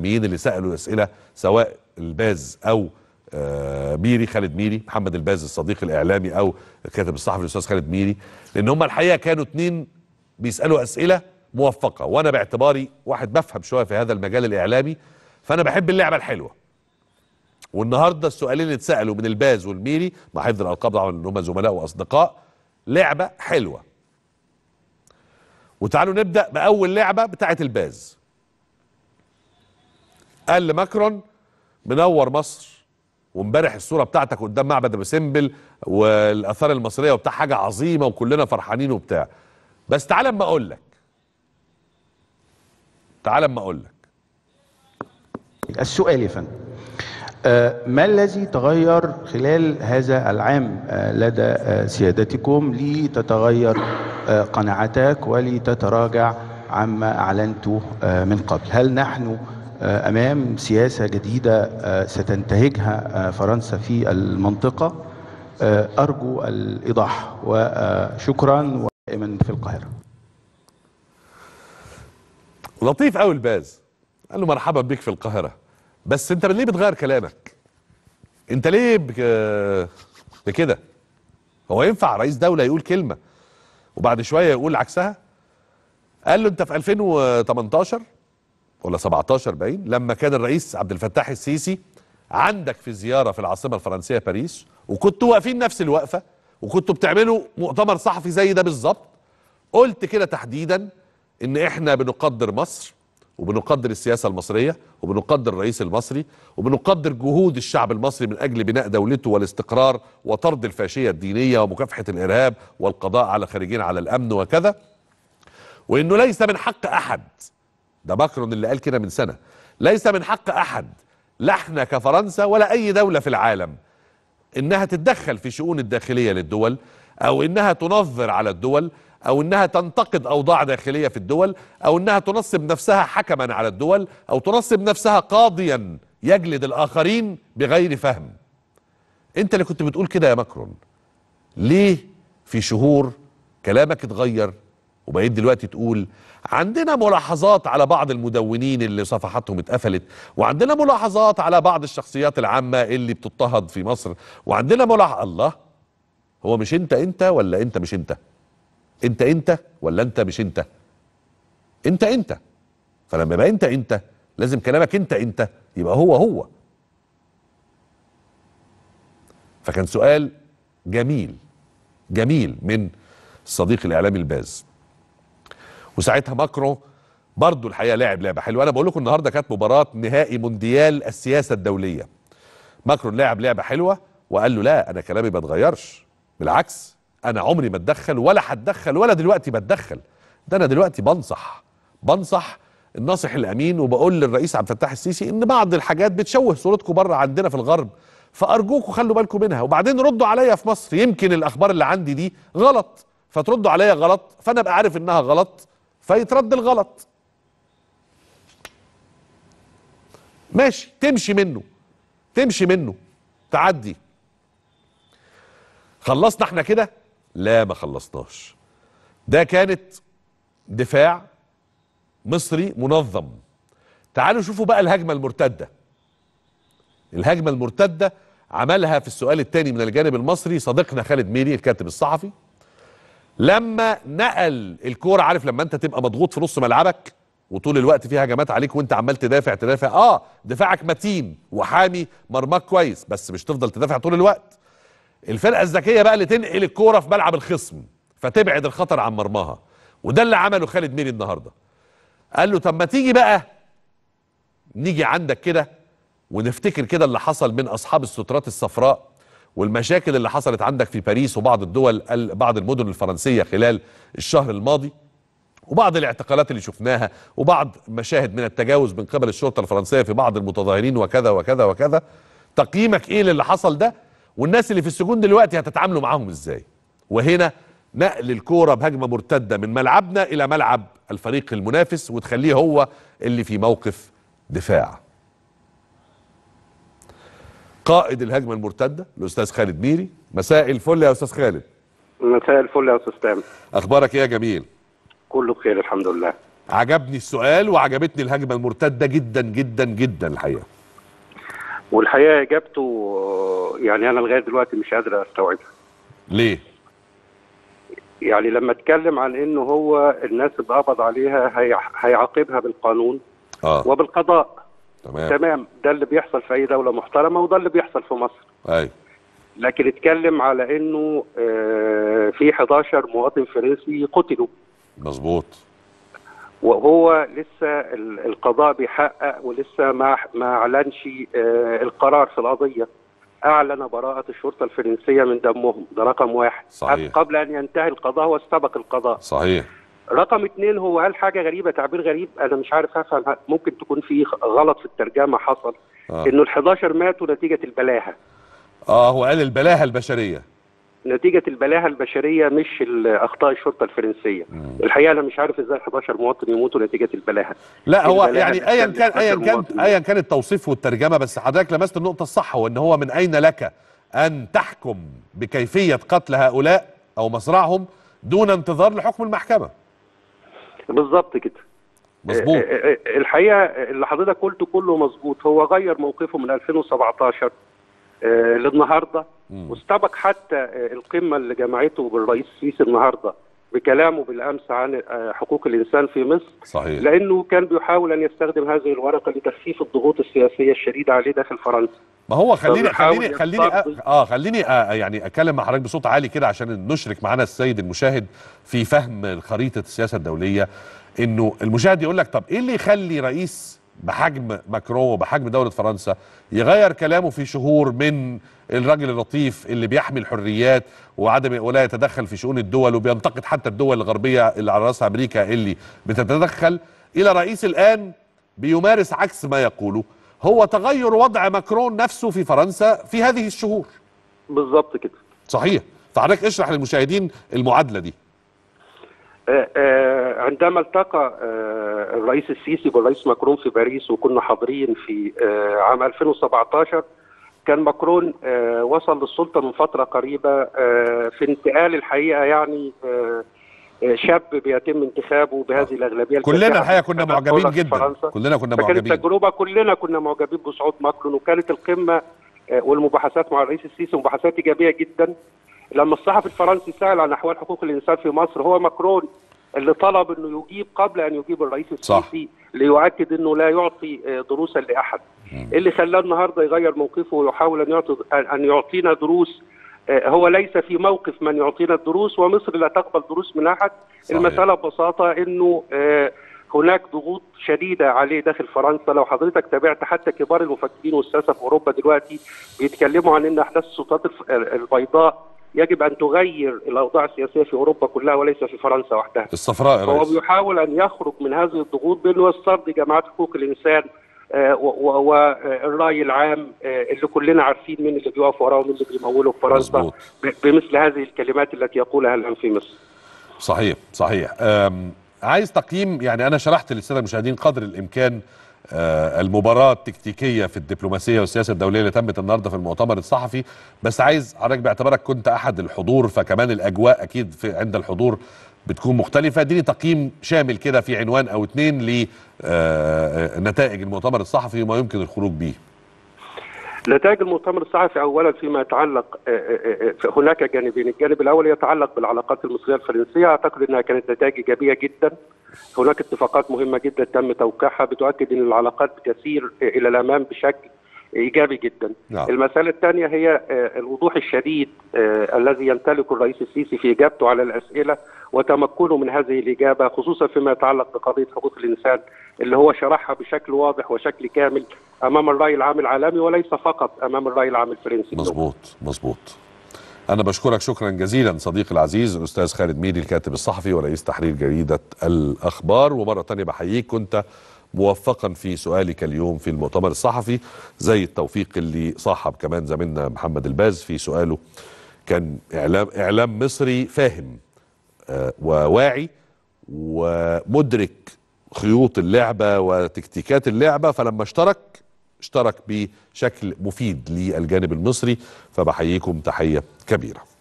الاعلاميين اللي سالوا اسئله سواء الباز او آه، ميري خالد ميري محمد الباز الصديق الاعلامي او الكاتب الصحفي الاستاذ خالد ميري لان هم الحقيقه كانوا اتنين بيسالوا اسئله موفقه وانا باعتباري واحد بفهم شويه في هذا المجال الاعلامي فانا بحب اللعبه الحلوه والنهارده السؤالين اللي اتسالوا من الباز والميري مع حفظ الالقاب طبعا ان هم زملاء واصدقاء لعبه حلوه وتعالوا نبدا باول لعبه بتاعه الباز قال لماكرون منور مصر وامبارح الصوره بتاعتك قدام معبد ابو سمبل والاثار المصريه وبتاع حاجه عظيمه وكلنا فرحانين وبتاع بس تعال اما اقول لك تعال اما اقول لك السؤال يا فندم آه، ما الذي تغير خلال هذا العام آه، لدى آه، سيادتكم لتتغير آه، قناعتك ولتتراجع عما أعلنته آه، من قبل هل نحن آه، أمام سياسة جديدة آه، ستنتهجها آه، فرنسا في المنطقة آه، أرجو الإيضاح وشكرا ودائما في القاهرة لطيف قوي الباز قال له مرحبا بك في القاهره بس انت ليه بتغير كلامك انت ليه بك... بكده هو ينفع رئيس دوله يقول كلمه وبعد شويه يقول عكسها قال له انت في 2018 ولا 17 باين لما كان الرئيس عبد الفتاح السيسي عندك في زياره في العاصمه الفرنسيه باريس وكنتوا واقفين نفس الوقفه وكنتوا بتعملوا مؤتمر صحفي زي ده بالظبط قلت كده تحديدا ان احنا بنقدر مصر وبنقدر السياسه المصريه وبنقدر الرئيس المصري وبنقدر جهود الشعب المصري من اجل بناء دولته والاستقرار وطرد الفاشيه الدينيه ومكافحه الارهاب والقضاء على خارجين على الامن وكذا وانه ليس من حق احد ده ماكرون اللي قال كده من سنه ليس من حق احد لا احنا كفرنسا ولا اي دوله في العالم انها تتدخل في شؤون الداخليه للدول او انها تنظر على الدول او انها تنتقد اوضاع داخليه في الدول او انها تنصب نفسها حكما على الدول او تنصب نفسها قاضيا يجلد الاخرين بغير فهم انت اللي كنت بتقول كده يا ماكرون ليه في شهور كلامك اتغير وبقيت دلوقتي تقول عندنا ملاحظات على بعض المدونين اللي صفحاتهم اتقفلت وعندنا ملاحظات على بعض الشخصيات العامة اللي بتضطهد في مصر وعندنا ملاحظ الله هو مش انت انت ولا انت مش انت انت انت ولا انت مش انت انت انت فلما يبقى انت انت لازم كلامك انت انت يبقى هو هو فكان سؤال جميل جميل من الصديق الاعلامي الباز وساعتها ماكرون برضه الحقيقه لاعب لعبه حلوه انا بقول لكم النهارده كانت مباراه نهائي مونديال السياسه الدوليه ماكرون لعب لعبه حلوه وقال له لا انا كلامي ما اتغيرش بالعكس انا عمري ما اتدخل ولا هتدخل ولا دلوقتي بتدخل ده انا دلوقتي بنصح بنصح الناصح الامين وبقول للرئيس عبد الفتاح السيسي ان بعض الحاجات بتشوه صورتكم بره عندنا في الغرب فارجوكم خلوا بالكم منها وبعدين ردوا عليا في مصر يمكن الاخبار اللي عندي دي غلط فتردوا عليا غلط فانا ابقى عارف انها غلط فيترد الغلط ماشي تمشي منه تمشي منه تعدي خلصنا احنا كده لا ما خلصناش ده كانت دفاع مصري منظم تعالوا شوفوا بقى الهجمة المرتدة الهجمة المرتدة عملها في السؤال الثاني من الجانب المصري صديقنا خالد ميري الكاتب الصحفي لما نقل الكورة عارف لما انت تبقى مضغوط في نص ملعبك وطول الوقت في هجمات عليك وانت عمال تدافع تدافع اه دفاعك متين وحامي مرماك كويس بس مش تفضل تدافع طول الوقت الفرقه الذكيه بقى اللي تنقل الكوره في ملعب الخصم فتبعد الخطر عن مرماها وده اللي عمله خالد ميري النهارده قال له طب ما تيجي بقى نيجي عندك كده ونفتكر كده اللي حصل من اصحاب السترات الصفراء والمشاكل اللي حصلت عندك في باريس وبعض الدول بعض المدن الفرنسيه خلال الشهر الماضي وبعض الاعتقالات اللي شفناها وبعض مشاهد من التجاوز من قبل الشرطه الفرنسيه في بعض المتظاهرين وكذا وكذا وكذا تقييمك ايه للي حصل ده والناس اللي في السجون دلوقتي هتتعاملوا معاهم ازاي وهنا نقل الكوره بهجمه مرتده من ملعبنا الى ملعب الفريق المنافس وتخليه هو اللي في موقف دفاع قائد الهجمه المرتده الاستاذ خالد ميري مساء الفل يا استاذ خالد مساء الفل يا استاذ تامر اخبارك ايه يا جميل كله بخير الحمد لله عجبني السؤال وعجبتني الهجمه المرتده جدا جدا جدا الحقيقه والحقيقه اجابته آه، يعني انا لغايه دلوقتي مش قادر استوعبها ليه يعني لما اتكلم عن انه هو الناس اللي قبض عليها هي- هيعاقبها بالقانون اه وبالقضاء تمام تمام ده اللي بيحصل في اي دوله محترمه وده اللي بيحصل في مصر ايوه لكن اتكلم على انه آه، في 11 مواطن فرنسي قتلوا مظبوط وهو لسه ال- القضاء بيحقق ولسه ما ما اعلنش آه، القرار في القضيه اعلن براءه الشرطه الفرنسيه من دمهم ده رقم واحد صحيح. قبل ان ينتهي القضاء هو استبق القضاء صحيح رقم اثنين هو قال حاجه غريبه تعبير غريب انا مش عارف افهم ممكن تكون في غلط في الترجمه حصل آه. انه ال 11 ماتوا نتيجه البلاهه اه هو قال البلاهه البشريه نتيجه البلاهه البشريه مش ال- اخطاء الشرطه الفرنسيه الحقيقه انا مش عارف ازاي 11 مواطن يموتوا نتيجه البلاهه لا هو البلاهة يعني ايا بتخلي كان ايا 11 كان مواطن ايا كان التوصيف والترجمه بس حضرتك لمست النقطه الصح وان هو من اين لك ان تحكم بكيفيه قتل هؤلاء او مصرعهم دون انتظار لحكم المحكمه بالظبط كده مظبوط آه، آه، آه، الحقيقه اللي حضرتك قلته كله مظبوط هو غير موقفه من 2017 آه، للنهارده واستبق حتى آه، القمه اللي جمعته بالرئيس السيسي النهارده بكلامه بالامس عن آه، حقوق الانسان في مصر صحيح لانه كان بيحاول ان يستخدم هذه الورقه لتخفيف الضغوط السياسيه الشديده عليه داخل فرنسا ما هو خليني فبيحاول خليني خليني يستقبل. أ- اه خليني آه يعني اتكلم مع حضرتك بصوت عالي كده عشان نشرك معانا السيد المشاهد في فهم خريطه السياسه الدوليه انه المشاهد يقول لك طب ايه اللي يخلي رئيس بحجم ماكرون وبحجم دوله فرنسا يغير كلامه في شهور من الراجل اللطيف اللي بيحمي الحريات وعدم ولا يتدخل في شؤون الدول وبينتقد حتى الدول الغربيه اللي على راسها امريكا اللي بتتدخل الى رئيس الان بيمارس عكس ما يقوله هو تغير وضع ماكرون نفسه في فرنسا في هذه الشهور بالظبط كده صحيح فحضرتك اشرح للمشاهدين المعادله دي آه، آه، عندما التقى آه، الرئيس السيسي بالرئيس ماكرون في باريس وكنا حاضرين في آه، عام 2017 كان ماكرون آه، وصل للسلطه من فتره قريبه آه، في انتقال الحقيقه يعني آه، آه، شاب بيتم انتخابه بهذه الاغلبيه كلنا الكاسحة الحقيقه في كنا انتخابات معجبين دولة جدا فرنسا. كلنا كنا فكانت معجبين تجربه كلنا كنا معجبين بصعود ماكرون وكانت القمه آه، والمباحثات مع الرئيس السيسي مباحثات ايجابيه جدا لما الصحفي الفرنسي سال عن احوال حقوق الانسان في مصر هو ماكرون اللي طلب انه يجيب قبل ان يجيب الرئيس صح. السيسي ليؤكد انه لا يعطي آه، دروسا لاحد اللي خلاه النهارده يغير موقفه ويحاول ان يعطي ان يعطينا دروس آه، هو ليس في موقف من يعطينا الدروس ومصر لا تقبل دروس من احد صحيح. المساله ببساطه انه آه، هناك ضغوط شديده عليه داخل فرنسا لو حضرتك تابعت حتى كبار المفكرين والساسه في اوروبا دلوقتي بيتكلموا عن ان احداث السلطات الف- البيضاء يجب ان تغير الاوضاع السياسيه في اوروبا كلها وليس في فرنسا وحدها الصفراء يا هو ريس بيحاول ان يخرج من هذه الضغوط بانه يسترضي جماعات حقوق الانسان والراي العام آه، اللي كلنا عارفين مين اللي بيقف وراه ومين اللي بيموله في فرنسا مظبوط. ب- بمثل هذه الكلمات التي يقولها الان في مصر. صحيح صحيح أم عايز تقييم يعني انا شرحت للساده المشاهدين قدر الامكان آه، المباراة التكتيكية في الدبلوماسية والسياسة الدولية اللي تمت النهاردة في المؤتمر الصحفي بس عايز حضرتك باعتبارك كنت أحد الحضور فكمان الأجواء أكيد في عند الحضور بتكون مختلفة اديني تقييم شامل كده في عنوان أو اتنين لنتائج المؤتمر الصحفي وما يمكن الخروج بيه نتائج المؤتمر الصحفي اولا فيما يتعلق آه، آه، آه، هناك جانبين، الجانب الاول يتعلق بالعلاقات المصريه الفرنسيه، اعتقد انها كانت نتائج ايجابيه جدا. هناك اتفاقات مهمه جدا تم توقيعها بتؤكد ان العلاقات تسير آه، الى الامام بشكل ايجابي جدا. نعم. المساله الثانيه هي آه، الوضوح الشديد آه، الذي يمتلكه الرئيس السيسي في اجابته على الاسئله وتمكنه من هذه الاجابه خصوصا فيما يتعلق بقضيه حقوق الانسان اللي هو شرحها بشكل واضح وشكل كامل امام الراي العام العالمي وليس فقط امام الراي العام الفرنسي مظبوط مظبوط أنا بشكرك شكرا جزيلا صديقي العزيز الأستاذ خالد ميري الكاتب الصحفي ورئيس تحرير جريدة الأخبار ومرة تانية بحييك كنت موفقا في سؤالك اليوم في المؤتمر الصحفي زي التوفيق اللي صاحب كمان زميلنا محمد الباز في سؤاله كان إعلام إعلام مصري فاهم آه، وواعي ومدرك خيوط اللعبة وتكتيكات اللعبة فلما اشترك اشترك بشكل مفيد للجانب المصري فبحييكم تحية كبيرة